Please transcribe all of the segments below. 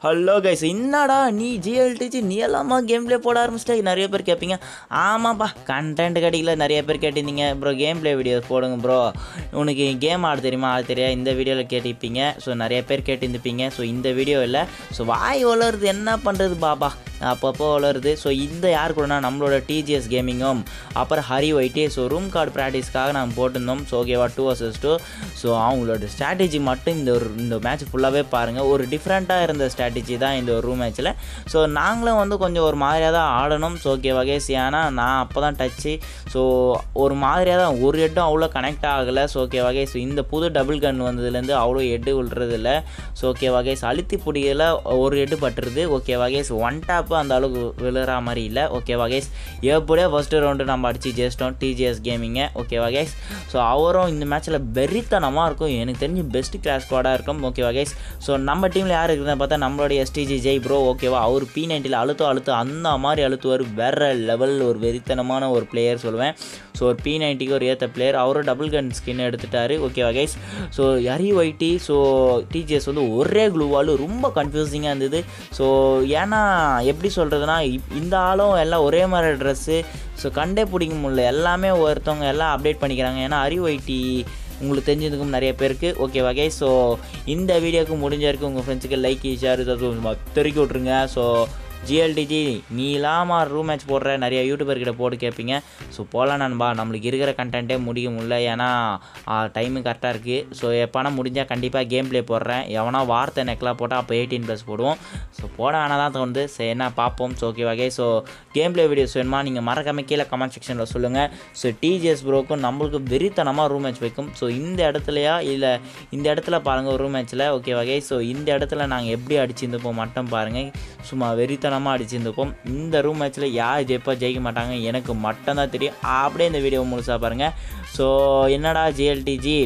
hello guys என்னடா நீ ஜிஎல்டிஜி நீ எல்லாமா கேம் ப்ளே போட ஆரம்பிச்சிட்டா நிறைய பேர் கேட்பீங்க ஆமாப்பா கண்டென்ட் கிடைக்கல நிறைய பேர் கேட்டிருந்தீங்க ப்ரோ கேம் ப்ளே வீடியோஸ் போடுங்க ப்ரோ உனக்கு கேம் ஆட தெரியுமா ஆட தெரியா இந்த வீடியோவில் கேட்டிருப்பீங்க ஸோ நிறைய பேர் கேட்டிருந்துப்பீங்க ஸோ இந்த வீடியோ இல்லை ஸோ வாய் வளருது என்ன பண்ணுறது பாபா அப்பப்போ வளருது ஸோ இந்த யார் கூடனா நம்மளோட டிஜிஎஸ் கேமிங்கும் அப்புறம் ஹரி ஒயிட்டி ஸோ ரூம் கார்டு ப்ராக்டிஸ்க்காக நாங்கள் போட்டிருந்தோம் ஸோ ஓகேவா டூ வர்சஸ் டூ ஸோ அவங்களோட ஸ்ட்ராட்டஜி மட்டும் இந்த ஒரு இந்த மேட்ச் ஃபுல்லாகவே பாருங்கள் ஒரு டிஃப்ரெண்ட்டாக இருந்த ஸ்ட்ராட்டஜி தான் இந்த ஒரு ரூம் மேட்ச்சில் ஸோ நாங்களும் வந்து கொஞ்சம் ஒரு மாதிரியாக தான் ஆடணும் ஸோ ஓகே வகேஸ் ஏன்னா நான் அப்போ தான் டச்சு ஸோ ஒரு மாதிரியாக தான் ஒரு ஹெட்டும் அவ்வளோ கனெக்ட் ஆகலை ஸோ ஓகே வகேஸ் இந்த புது டபுள் கன் வந்ததுலேருந்து அவ்வளோ ஹெட்டு விழுறதில்ல ஸோ ஓகே வகேஸ் அழுத்தி பிடிக்கல ஒரு ஹெட்டு பட்டுருது ஓகே வகேஸ் ஒன் டேப்பு அந்த அளவுக்கு விழுற மாதிரி இல்லை ஓகே வகேஸ் எப்படியோ ஃபஸ்ட்டு ரவுண்டு நம்ம அடித்து ஜெயிச்சிட்டோம் டிஜிஎஸ் கேமிங்கை ஓகே வகேஸ் ஸோ அவரும் இந்த மேட்ச்சில் வெறித்தனமாக இருக்கும் எனக்கு தெரிஞ்சு பெஸ்ட் கிளாஸ் ஸ்குவாடாக இருக்கும் ஓகே வகேஸ் ஸோ நம்ம டீமில் யார் இருக்குதுன்னு பார்த்தா நம்மளுடைய எஸ்டிஜி ஜெய் ப்ரோ ஓகேவா அவர் பி நைன்ட்டியில் அழுத்தம் அழுத்து அந்த மாதிரி அழுத்துவார் வேற லெவல் ஒரு வெறித்தனமான ஒரு பிளேயர் சொல்லுவேன் ஸோ ஒரு பி நைன்ட்டிக்கு ஒரு ஏற்ற பிளேயர் அவரும் டபுள் கன் ஸ்கின் எடுத்துட்டாரு ஓகேவா கைஸ் ஸோ ஹரி ஒயிட்டி ஸோ டிஜிஎஸ் வந்து ஒரே க்ளூவால் ரொம்ப கன்ஃபியூசிங்காக இருந்தது ஸோ ஏன்னா எப்படி சொல்கிறதுனா இந்த ஆளும் எல்லாம் ஒரே மாதிரி ட்ரெஸ்ஸு ஸோ கண்டே பிடிக்க முடியல எல்லாமே ஒருத்தவங்க எல்லாம் அப்டேட் பண்ணிக்கிறாங்க ஏன்னா ஹரி ஒயிட்டி உங்களுக்கு தெரிஞ்சதுக்கும் நிறைய பேருக்கு ஓகே வகை ஸோ இந்த வீடியோக்கு முடிஞ்ச வரைக்கும் உங்கள் ஃப்ரெண்ட்ஸுக்கு லைக் ஷேர் தெரிவிக்க விட்ருங்க ஸோ ஜிஎல்டிஜி நீ இல்லாமல் ரூம் மேட்ச் போடுற நிறைய யூடியூபர்கிட்ட போட்டு கேட்பீங்க ஸோ போகலாம் நண்பா நம்மளுக்கு இருக்கிற கண்டென்ட்டே முடிய முடியல ஏன்னா டைமு கரெக்டாக இருக்குது ஸோ எப்போனா முடிஞ்சால் கண்டிப்பாக கேம் ப்ளே போடுறேன் எவனா வார்த்தை நெக்கெலாம் போட்டால் அப்போ எயிட்டீன் ப்ளஸ் போடுவோம் ஸோ போட வேணால் தான் தோணுது சரி என்ன பார்ப்போம் ஸோ ஓகே வகை ஸோ கேம் ப்ளே வீடியோஸ் வேணுமா நீங்கள் மறக்காம கீழே கமெண்ட் செக்ஷனில் சொல்லுங்கள் ஸோ டிஜிஎஸ் ப்ரோக்கும் நம்மளுக்கு வெறித்தனமாக ரூம் மேட்ச் வைக்கும் ஸோ இந்த இடத்துலையா இல்லை இந்த இடத்துல பாருங்கள் ரூம் மேட்ச்சில் ஓகே வகை ஸோ இந்த இடத்துல நாங்கள் எப்படி அடிச்சிருந்துப்போம் மட்டும் பாருங்கள் சும்மா வெறித்தனமாக அடிச்சிருந்துப்போம் இந்த ரூம் மேட்ச்சில் யார் ஜெயிப்பா ஜெயிக்க மாட்டாங்க எனக்கு மட்டும் தான் தெரியும் அப்படியே இந்த வீடியோ முழுசாக பாருங்கள் ஸோ என்னடா ஜிஎல்டிஜி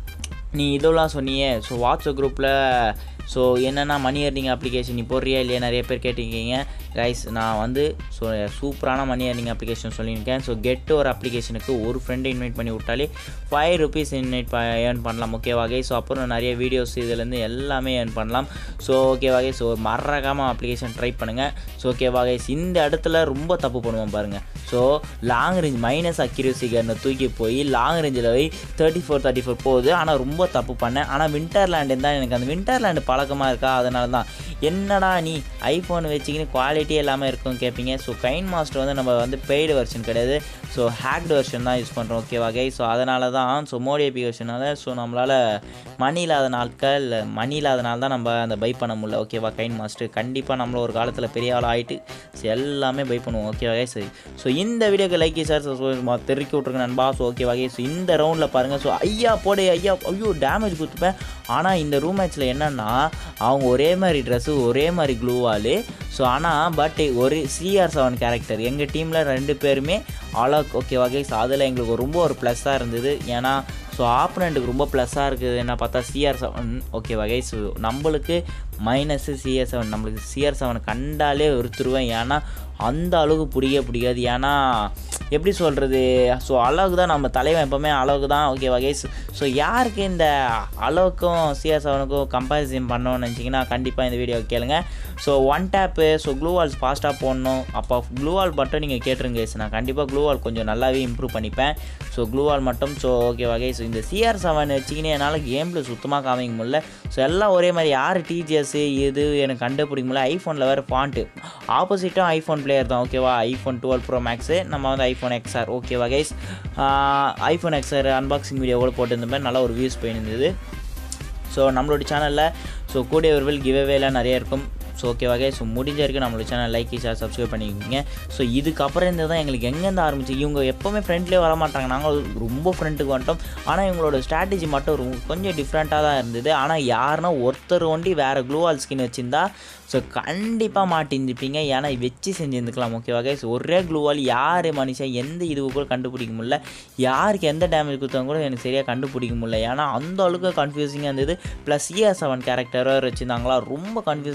நீ இதெல்லாம் சொன்னியே ஸோ வாட்ஸ்அப் குரூப்பில் ஸோ என்னென்னா மணி ஏர்னிங் அப்ளிகேஷன் நீ போடுறியா இல்லையா நிறைய பேர் கேட்டிருக்கீங்க கைஸ் நான் வந்து ஸோ சூப்பரான மணி ஏர்னிங் அப்ளிகேஷன் சொல்லியிருக்கேன் ஸோ கெட்டு ஒரு அப்ளிகேஷனுக்கு ஒரு ஃப்ரெண்டை இன்வைட் பண்ணி விட்டாலே ஃபைவ் ருபீஸ் இன்வைட் ப ஏர்ன் பண்ணலாம் ஓகேவா கை ஸோ அப்புறம் நிறைய வீடியோஸ் இதுலேருந்து எல்லாமே ஏர்ன் பண்ணலாம் ஸோ ஓகேவா கைஸ் ஸோ மறக்காமல் அப்ளிகேஷன் ட்ரை பண்ணுங்கள் ஸோ ஓகேவா கைஸ் இந்த இடத்துல ரொம்ப தப்பு பண்ணுவோம் பாருங்கள் so long range minus accuracy கன்னை தூக்கி போய் லாங் ரேஞ்சில் போய் தேர்ட்டி ஃபோர் தேர்ட்டி ஃபோர் போகுது ஆனால் ரொம்ப தப்பு பண்ணேன் ஆனால் விண்டர்லேண்டு தான் எனக்கு அந்த விண்டர்லேண்டு பழக்கமாக இருக்கா அதனால தான் என்னடா நீ ஐஃபோன் வச்சுக்கின்னு குவாலிட்டி எல்லாமே இருக்கும் கேட்பீங்க ஸோ கைன் மாஸ்டர் வந்து நம்ம வந்து பெய்டு வெர்ஷன் கிடையாது ஸோ ஹேக்டு வெர்ஷன் தான் யூஸ் பண்ணுறோம் ஓகேவா கை ஸோ அதனால தான் ஸோ மோடி அப்ளிகேஷனால் ஸோ நம்மளால் மணி இல்லாத நாட்கள் மணி இல்லாத நாள் தான் நம்ம அந்த பை பண்ண முடியல ஓகேவா கைன் மாஸ்டர் கண்டிப்பாக நம்மள ஒரு காலத்தில் பெரிய ஆள் ஆகிட்டு ஸோ எல்லாமே பை பண்ணுவோம் ஓகேவா கை சரி ஸோ இந்த வீடியோக்கு லைக் சார் ஸோ தெருக்கி விட்ருங்க நண்பா ஸோ ஓகேவா கை ஸோ இந்த ரவுண்டில் பாருங்கள் ஸோ ஐயா போடு ஐயா ஐயோ டேமேஜ் கொடுத்துப்பேன் ஆனால் இந்த ரூம் மேட்ச்சில் என்னென்னா அவங்க ஒரே மாதிரி ட்ரெஸ்ஸு ஒரே மாதிரி க்ளூவாலு ஸோ ஆனால் பட் ஒரு சிஆர் செவன் கேரக்டர் எங்கள் டீமில் ரெண்டு பேருமே அழக் ஓகே வகை ஸோ அதில் எங்களுக்கு ரொம்ப ஒரு ப்ளஸ்ஸாக இருந்தது ஏன்னா ஸோ ஆப்பனண்ட்டுக்கு ரொம்ப ப்ளஸ்ஸாக இருக்குது என்ன பார்த்தா சிஆர் செவன் ஓகே வகை ஸோ நம்மளுக்கு மைனஸு சிஆர் செவன் நம்மளுக்கு சிஆர் செவன் கண்டாலே ஒருத்துருவேன் ஏன்னா அந்த அளவுக்கு பிடிக்க பிடிக்காது ஏன்னா எப்படி சொல்கிறது ஸோ அளவுக்கு தான் நம்ம தலைவன் எப்போவுமே அளவுக்கு தான் ஓகே வகை ஸோ யாருக்கு இந்த அளவுக்கும் சிஆர் செவனுக்கும் கம்பேரிசன் பண்ணணும்னு நினச்சிங்கன்னா கண்டிப்பாக இந்த வீடியோ கேளுங்க so one tap so gloo walls ஃபாஸ்ட்டாக போடணும் அப்போ க்ளூ வால் மட்டும் நீங்கள் கேட்டுருங்க நான் கண்டிப்பாக க்ளூ வால் கொஞ்சம் நல்லாவே இம்ப்ரூவ் பண்ணிப்பேன் ஸோ க்ளூ வால் மட்டும் ஸோ ஓகே வகை ஸோ இந்த சிஆர் செவன் வச்சிக்கினே என்னால் கேமில் சுத்தமாக காமிக்க முடியல ஸோ எல்லாம் ஒரே மாதிரி யார் டிஜிஎஸ் எது எனக்கு கண்டுபிடிக்க முடியல ஐஃபோனில் வேறு ஃபாண்ட்டு ஆப்போசிட்டும் ஐஃபோன் பிளேயர் தான் ஓகேவா ஐஃபோன் டுவெல் ப்ரோ மேக்ஸு நம்ம வந்து ஐஃபோன் எக்ஸ்ஆர் ஓகேவா guys iPhone XR unboxing video கூட போட்டிருந்த மாதிரி நல்லா ஒரு வியூஸ் போயிருந்தது ஸோ நம்மளோட சேனலில் ஸோ கூடிய விரைவில் கிவ்அவேலாம் நிறைய இருக்கும் ஸோ ஓகே வகை ஸோ முடிஞ்ச வரைக்கும் நம்மளோட சேனல் லைக் ஷேர் சப்ஸ்கிரைப் பண்ணிக்கோங்க ஸோ இதுக்கப்புறம் இருந்து தான் எங்களுக்கு எங்கேருந்து ஆரம்பிச்சு இவங்க எப்போவுமே ஃப்ரெண்ட்லேயே வர மாட்டாங்க நாங்கள் ரொம்ப ஃப்ரெண்டுக்கு வந்துட்டோம் ஆனால் இவங்களோட ஸ்ட்ராட்டஜி மட்டும் ரொம்ப கொஞ்சம் டிஃப்ரெண்ட்டாக தான் இருந்தது ஆனால் யாருன்னா ஒருத்தர் ஒண்டி வேறு க்ளூவால் ஸ்கின் வச்சுருந்தா ஸோ கண்டிப்பாக மாட்டிருந்துப்பீங்க ஏன்னா வச்சு செஞ்சுருந்துக்கலாம் ஓகேவா ஸோ ஒரே க்ளூவால் யார் மனுஷன் எந்த இது கூட கண்டுபிடிக்க முடியல யாருக்கு எந்த டேமேஜ் கொடுத்தாங்க கூட எனக்கு சரியாக கண்டுபிடிக்க முடியல ஏன்னா அந்த அளவுக்கு கன்ஃபியூசிங்காக இருந்தது ப்ளஸ் சிஆர் செவன் கேரக்டராக வச்சுருந்தாங்களா ரொம்ப கன்ஃபியூசிங்காக இருந்தது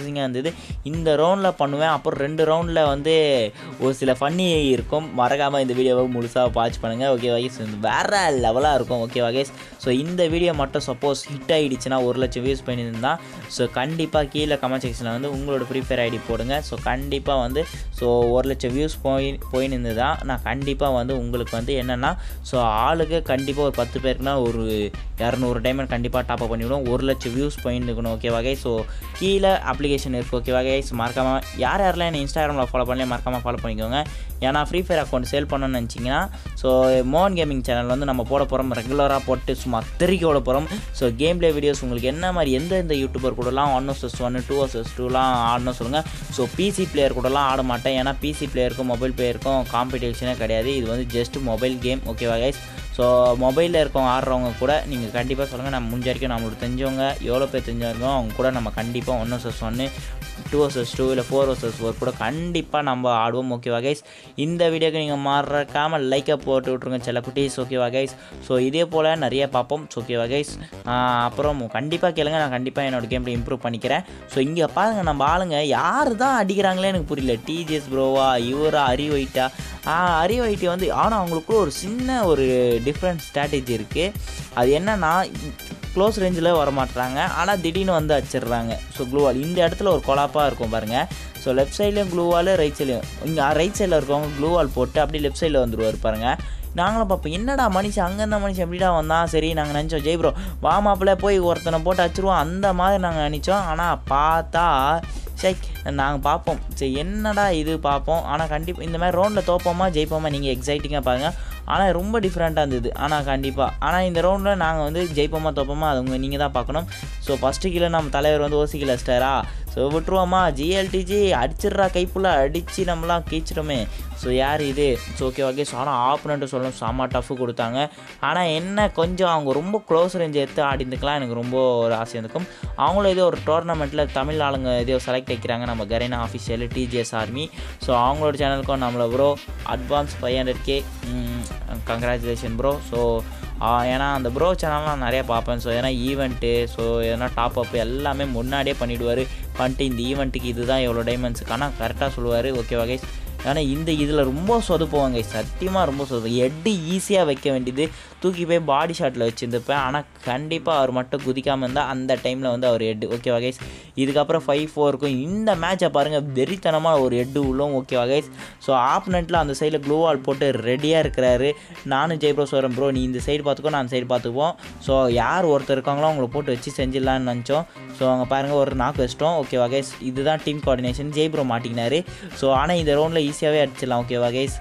இருக்குது இந்த ரவுண்டில் பண்ணுவேன் அப்புறம் ரெண்டு ரவுண்டில் வந்து ஒரு சில ஃபன்னி இருக்கும் மறக்காமல் இந்த வீடியோவை முழுசாக வாட்ச் பண்ணுங்கள் ஓகே வகைஸ் வேறு லெவலாக இருக்கும் ஓகே வகைஸ் ஸோ இந்த வீடியோ மட்டும் சப்போஸ் ஹிட் ஆகிடுச்சுன்னா ஒரு லட்சம் வியூஸ் பண்ணியிருந்தா ஸோ கண்டிப்பாக கீழே கமெண்ட் செக்ஷனில் வந்து உங்களோட ஃப்ரீ ஃபயர் ஐடி போடுங்க ஸோ கண்டிப்பாக வந்து ஸோ ஒரு லட்சம் வியூஸ் போய் போயின்னு தான் நான் கண்டிப்பாக வந்து உங்களுக்கு வந்து என்னென்னா ஸோ ஆளுக்கு கண்டிப்பாக ஒரு பத்து பேருக்குனா ஒரு இரநூறு டைமண்ட் கண்டிப்பாக டாப்அப் பண்ணிவிடுவோம் ஒரு லட்சம் வியூஸ் போயின்னு இருக்கணும் ஓகே வகை ஸோ கீழே அப்ளிகேஷன் இருக்குது ஓகே வகை ஸோ மறக்காமல் யார் யாரெல்லாம் என்ன இன்ஸ்டாகிராமில் ஃபாலோ பண்ணல மறக்காமல் ஃபாலோ பண்ணிக்கோங்க ஏன்னா ஃப்ரீ ஃபயர் அக்கௌண்ட் சேல் பண்ணணும்னு நினச்சிங்கன்னா ஸோ மோகன் கேமிங் சேனல் வந்து நம்ம போட போகிறோம் ரெகுலராக போட்டு சும்மா தெறிக்க விட போகிறோம் ஸோ கேம் பிளே வீடியோஸ் உங்களுக்கு என்ன மாதிரி எந்த எந்த யூடியூபர் கூடலாம் one versus one two versus டூலாம் ஆடணும் சொல்லுங்கள் ஸோ பிசி பிளேயர் கூடலாம் ஆட மாட்டேன் ஏன்னா பிசி பிளேயருக்கும் மொபைல் பிளேயருக்கும் காம்படிஷனே கிடையாது இது வந்து ஜஸ்ட் மொபைல் கேம் ஓகேவா கைஸ் ஸோ மொபைலில் இருக்கவங்க ஆடுறவங்க கூட நீங்கள் கண்டிப்பாக சொல்லுங்கள் நம்ம முடிஞ்ச வரைக்கும் நம்மளுக்கு தெரிஞ்சவங்க எவ்வளோ பேர் தெரிஞ்சவங்க அவங்க கூட நம்ம கண்டிப்பாக ஒன் வர்சஸ் ஒன்று டூ வர்சஸ் டூ இல்லை ஃபோர் வர்சஸ் ஃபோர் கூட கண்டிப்பாக நம்ம ஆடுவோம் ஓகேவா கைஸ் இந்த வீடியோக்கு நீங்கள் மறக்காமல் லைக்கை போட்டு விட்ருங்க சில குட்டீஸ் ஓகேவா கைஸ் ஸோ இதே போல் நிறைய பார்ப்போம் ஓகேவா கைஸ் அப்புறம் கண்டிப்பாக கேளுங்க நான் கண்டிப்பாக என்னோட கேம் இம்ப்ரூவ் பண்ணிக்கிறேன் ஸோ இங்கே பாருங்க நம்ம ஆளுங்க யார் தான் அடிக்கிறாங்களே எனக்கு புரியல டிஜிஎஸ் ப்ரோவா இவரா அரி ஒயிட்டா அரி ஒயிட்டி வந்து ஆனால் அவங்களுக்குள்ள ஒரு சின்ன ஒரு டிஃப்ரெண்ட் ஸ்ட்ராட்டஜி இருக்குது அது என்னென்னா க்ளோஸ் ரேஞ்சில் வர மாட்டுறாங்க ஆனால் திடீர்னு வந்து அடிச்சிடுறாங்க ஸோ க்ளூவால் இந்த இடத்துல ஒரு கொலாப்பாக இருக்கும் பாருங்கள் ஸோ லெஃப்ட் சைட்லேயும் க்ளூவால் ரைட் சைட்லையும் இங்கே ரைட் சைடில் இருக்கவங்க க்ளூவால் போட்டு அப்படியே லெஃப்ட் சைடில் வந்துருவார் பாருங்கள் நாங்களும் பார்ப்போம் என்னடா மனுஷன் அங்கே இருந்த மனுஷன் எப்படிடா வந்தான் சரி நாங்கள் நினச்சோம் ஜெய் ப்ரோ வாமாப்பில் போய் ஒருத்தனை போட்டு அடிச்சிருவோம் அந்த மாதிரி நாங்கள் நினச்சோம் ஆனால் பார்த்தா சரி நாங்கள் பார்ப்போம் சரி என்னடா இது பார்ப்போம் ஆனால் கண்டிப்பாக இந்த மாதிரி ரவுண்டில் தோப்போமா ஜெயிப்போமா நீங்கள் எக்ஸைட்டிங்காக பாருங்கள் ஆனால் ரொம்ப டிஃப்ரெண்ட்டாக இருந்தது ஆனால் கண்டிப்பாக ஆனால் இந்த ரவுண்டில் நாங்கள் வந்து ஜெயிப்போமா தோப்போமா அது உங்கள் நீங்கள் தான் பார்க்கணும் ஸோ ஃபஸ்ட்டு கீழே நம்ம தலைவர் வந்து ஓசி கீழே ஸ்டாரா ஸோ விட்டுருவோமா ஜிஎல்டிஜி அடிச்சிடுறா கைப்புள்ள அடித்து நம்மளாம் கீச்சிட்டோமே ஸோ யார் இது ஸோ ஓகே ஓகே ஸோ ஆனால் ஆப்பனண்ட்டு சொல்லணும் செம்ம டஃப்பு கொடுத்தாங்க ஆனால் என்ன கொஞ்சம் அவங்க ரொம்ப க்ளோஸ் ரேஞ்ச் எடுத்து ஆடிந்துக்கலாம் எனக்கு ரொம்ப ஒரு ஆசை இருக்கும் அவங்களும் ஏதோ ஒரு டோர்னமெண்ட்டில் தமிழ் ஆளுங்க ஏதோ செலக்ட் வைக்கிறாங்க நம்ம Garena official DGS army so அவங்களோட சேனலுக்கும் நம்மளை bro advance five hundred K congratulation bro so ஏன்னா அந்த ப்ரோ சேனல்லாம் நிறையா பார்ப்பேன் ஸோ ஏன்னா ஈவெண்ட்டு ஸோ எதனா டாப் அப் எல்லாமே முன்னாடியே பண்ணிவிடுவார் பண்ணிட்டு இந்த ஈவெண்ட்டுக்கு இதுதான் எவ்வளோ டைமண்ட்ஸுக்கான கரெக்டாக சொல்லுவார் ஓகே வகை ஆனால் இந்த இதில் ரொம்ப சொதுப்புவாங்க சத்தியமாக ரொம்ப சொது எட்டு ஈஸியாக வைக்க வேண்டியது தூக்கி போய் பாடி ஷாட்டில் வச்சுருந்துப்பேன் ஆனால் கண்டிப்பாக அவர் மட்டும் குதிக்காமல் இருந்தால் அந்த டைமில் வந்து அவர் ஹெட்டு ஓகே வகைஸ் இதுக்கப்புறம் ஃபைவ் ஃபோருக்கும் இந்த மேட்சை பாருங்கள் வெறித்தனமாக ஒரு ஹெட்டு உள்ளோம் ஓகே வகைஸ் ஸோ ஆப்னண்ட்டில் அந்த சைடில் க்ளூ வால் போட்டு ரெடியாக இருக்கிறாரு நானும் ஜெய்ப்ரோ சொல்கிறேன் ப்ரோ நீ இந்த சைடு பார்த்துக்கோ நான் அந்த சைடு பார்த்துக்குவோம் ஸோ யார் ஒருத்தர் இருக்காங்களோ அவங்கள போட்டு வச்சு செஞ்சிடலான்னு நினச்சோம் ஸோ அங்கே பாருங்கள் ஒரு நாக்கு வச்சிட்டோம் ஓகே வகைஸ் இதுதான் டீம் கோஆர்டினேஷன் ஜெய்ப்ரோ மாட்டிக்கினாரு ஸோ ஆனால் இந்த ரவுண்டில் ஈஸியாகவே அடிச்சிடலாம் ஓகே வகைஸ்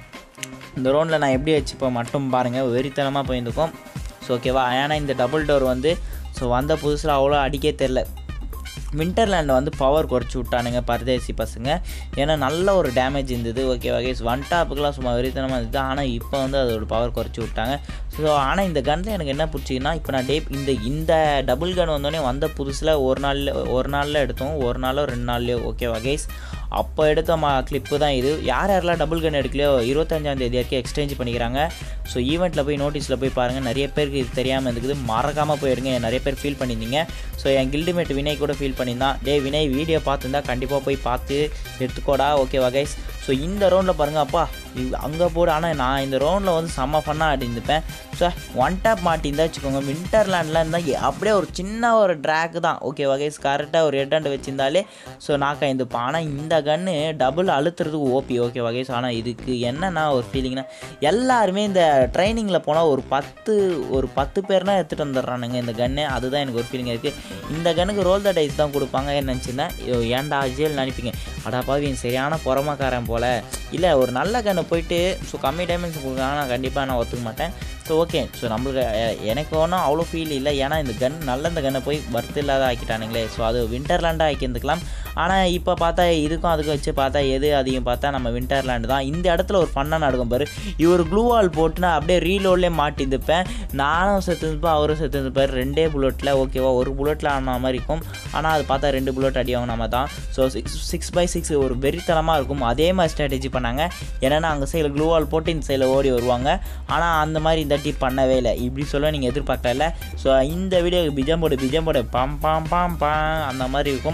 இந்த ரவுண்டில் நான் எப்படி வச்சுப்போம் மட்டும் பாருங்கள் வெறித்தனமாக போயிருந்துக்கும் ஸோ ஓகேவா ஏன்னா இந்த டபுள் டோர் வந்து ஸோ வந்த புதுசில் அவ்வளோ அடிக்கே தெரில விண்டர்லேண்டில் வந்து பவர் குறைச்சி விட்டானுங்க பரதேசி பசங்க ஏன்னா நல்ல ஒரு டேமேஜ் இருந்தது ஓகே ஓகே ஒன் டாப்புக்கெலாம் சும்மா வெறித்தனமாக இருந்தது ஆனால் இப்போ வந்து அதோட பவர் குறைச்சி விட்டாங்க ஸோ ஆனால் இந்த கன்னில் எனக்கு என்ன பிடிச்சிங்கன்னா இப்போ நான் டே இந்த இந்த டபுள் கன் வந்தோடனே வந்த புதுசில் ஒரு நாளில் ஒரு நாளில் எடுத்தோம் ஒரு நாளோ ரெண்டு நாள்லையோ ஓகே வகைஸ் அப்போ எடுத்த மா கிளிப்பு தான் இது யார் யாரெல்லாம் டபுள் கன் எடுக்கலையோ இருபத்தஞ்சாந்தேதி வரைக்கும் எக்ஸ்சேஞ்ச் பண்ணிக்கிறாங்க ஸோ ஈவெண்ட்டில் போய் நோட்டீஸில் போய் பாருங்கள் நிறைய பேருக்கு இது தெரியாமல் இருக்குது மறக்காமல் போயிடுங்க நிறைய பேர் ஃபீல் பண்ணியிருந்தீங்க ஸோ என் கில்டிமேட் வினய் கூட ஃபீல் பண்ணியிருந்தான் டே வினய் வீடியோ பார்த்துருந்தா கண்டிப்பாக போய் பார்த்து எடுத்துக்கோடா ஓகே வகைஸ் ஸோ இந்த ரவுண்டில் பாருங்கள் அப்பா அங்கே போடு ஆனால் நான் இந்த ரவுண்டில் வந்து செம்ம ஃபன்னாக ஆடிருந்துப்பேன் ஸோ ஒன் டேப் மாட்டியிருந்தா வச்சுக்கோங்க விண்டர்லேண்டில் இருந்தால் அப்படியே ஒரு சின்ன ஒரு ட்ராக் தான் ஓகே வகைஸ் கரெக்டாக ஒரு ஹெட் ஹண்ட் வச்சிருந்தாலே ஸோ நாக்கா இருந்துப்பேன் ஆனால் இந்த கன்று டபுள் அழுத்துறதுக்கு ஓபி ஓகே வகைஸ் ஆனால் இதுக்கு என்னன்னா ஒரு ஃபீலிங்னா எல்லாருமே இந்த ட்ரைனிங்கில் போனால் ஒரு பத்து ஒரு பத்து பேர்னா எடுத்துகிட்டு வந்துடுறானுங்க இந்த கன்று அதுதான் எனக்கு ஒரு ஃபீலிங் இருக்குது இந்த கன்னுக்கு ரோல் த டைஸ் தான் கொடுப்பாங்க நினச்சிருந்தேன் ஏன்டா அஜியல் நினைப்பீங்க அடா பாவி சரியான புறமாக்காரன் போல் இல்லை ஒரு நல்ல கன்று போயிட்டு ஸோ கம்மி டைமென்ஷன் கொடுக்குறாங்க நான் கண்டிப்பாக நான் ஒத்துக்க மாட்டேன் ஸோ ஓகே ஸோ நம்மளுக்கு எனக்கு ஒன்றும் அவ்வளோ ஃபீல் இல்லை ஏன்னா இந்த கன் நல்ல இந்த கன்னை போய் பர்த் இல்லாத ஆக்கிட்டானுங்களே ஸோ அது விண்டர்லேண்டாக ஆக்கியிருந்துக்கலாம் ஆனால் இப்போ பார்த்தா இதுக்கும் அதுக்கும் வச்சு பார்த்தா எது அதிகம் பார்த்தா நம்ம விண்டர்லேண்டு தான் இந்த இடத்துல ஒரு ஃபன்னாக நடக்கும் பாரு இவர் க்ளூ வால் போட்டு நான் அப்படியே ரீலோட்லேயே மாட்டிருந்துப்பேன் நானும் செத்துருப்பேன் அவரும் செத்துருப்பார் ரெண்டே புல்லட்டில் ஓகேவா ஒரு புல்லட்டில் ஆன மாதிரி இருக்கும் ஆனால் அது பார்த்தா ரெண்டு புல்லட் அடி வாங்கினாம தான் so six six by six ஒரு வெறித்தனமாக இருக்கும் அதே மாதிரி ஸ்ட்ராட்டஜி பண்ணாங்க ஏன்னா அங்கே சைடில் க்ளூ வால் போட்டு இந்த சைடில் ஓடி வருவாங்க ஆனால் அந்த மாதிரி இந்த டீப் பண்ணவே இல்லை இப்படி சொல்ல நீங்கள் எதிர்பார்க்கல ஸோ இந்த வீடியோ பிஜம் போடு பிஜம் போடு பம் பாம் பாம் பாம் அந்த மாதிரி இருக்கும்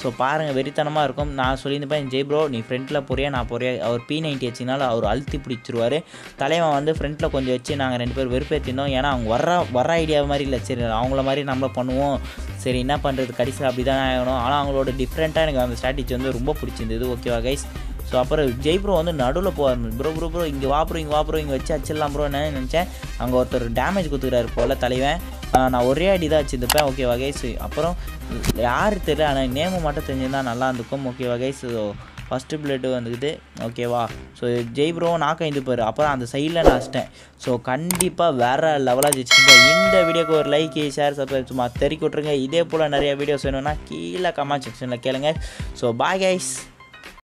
ஸோ பாருங்கள் வெறித்தனமாக இருக்கும் நான் சொல்லியிருந்தேன் ஜெய் ப்ரோ நீ ஃப்ரண்ட்டில் போறியா நான் போறியா அவர் பி நைன்ட்டி வச்சினால அவர் அழுத்தி பிடிச்சிருவார் தலைவன் வந்து ஃப்ரண்ட்டில் கொஞ்சம் வச்சு நாங்கள் ரெண்டு பேர் வெறுப்பேற்றிருந்தோம் ஏன்னா அவங்க வர்ற வர ஐடியா மாதிரி இல்லை சரி அவங்கள மாதிரி நம்ம பண்ணுவோம் சரி என்ன பண்ணுறது கடைசியில் அப்படி தான் ஆகணும் ஆனால் அவங்களோட டிஃப்ரெண்ட்டாக எனக்கு அந்த ஸ்ட்ராட்டஜி வந்து ரொம்ப பிடிச்சிருந்தது ஓகேவா கைஸ் ஸோ அப்புறம் ஜெய் ப்ரோ வந்து நடுவில் போவார் ப்ரோ ப்ரோ ப்ரோ இங்கே வா ப்ரோ இங்கே வா ப்ரோ இங்கே வச்சு அச்சிடலாம் ப்ரோ என்ன நினச்சேன் அங்கே ஒருத்தர் டேமேஜ் கொடுத்துக்கிறாரு போல் தலைவன் ஆஹ் நான் ஒரே அடி தான் வச்சுருப்பேன் ஓகே வகைஸ் அப்புறம் யார் தெரியல ஆனால் நேமு மட்டும் தெரிஞ்சிருந்தா நல்லா இருந்துக்கும் ஓகே வகைஸ் ஃபஸ்ட்டு பிளட்டு வந்துக்குது ஓகேவா ஸோ ஜெய் ப்ரோ நாக்க ஐந்து பேர் அப்புறம் அந்த சைடில் நான் அச்சிட்டேன் ஸோ கண்டிப்பாக வேறு லெவலாக ஜெயிச்சிருங்க இந்த வீடியோக்கு ஒரு லைக் ஷேர் சப்ஸ்கிரைப் சும்மா தெறிக்கி விட்ருங்க இதே போல் நிறைய வீடியோஸ் வேணும்னா கீழே கமெண்ட் செக்ஷனில் கேளுங்க ஸோ பாய் கைஸ்